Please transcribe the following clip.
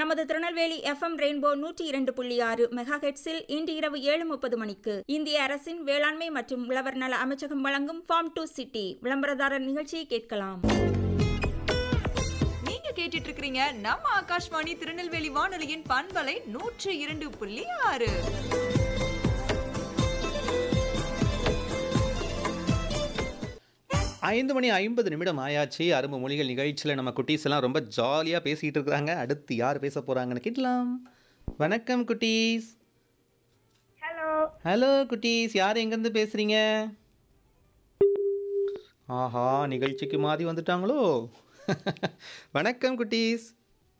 நமது Tirunelveli FM rainbow நூற்றி இரண்டு புள்ளி ஆறு மெகா ஹெட்ஸில் இன்று இரவு ஏழு முப்பது மணிக்கு இந்திய அரசின் வேளாண்மை மற்றும் உழவர் நல அமைச்சகம் வழங்கும் ஃபார்ம் டு சிட்டி விளம்பரதாரர் நிகழ்ச்சியை கேட்கலாம் நீங்க கேட்டுட்டு இருக்கிறீங்க நம்ம ஆகாஷ்வாணி திருநெல்வேலி வானொலியின் பண்பலை நூற்று இரண்டு புள்ளி ஆறு ஐந்து மணி ஐம்பது நிமிடம் ஆயாச்சு அரும்பு மொழிகள் நிகழ்ச்சியில் நம்ம குட்டீஸ் எல்லாம் ரொம்ப ஜாலியாக பேசிக்கிட்டு இருக்கிறாங்க அடுத்து யார் பேச போகிறாங்கன்னு கேட்கலாம் வணக்கம் குட்டீஸ் ஹலோ ஹலோ குட்டீஸ் யார் எங்கேருந்து பேசுகிறீங்க ஆஹா நிகழ்ச்சிக்கு மாறி வந்துட்டாங்களோ வணக்கம் குட்டீஸ்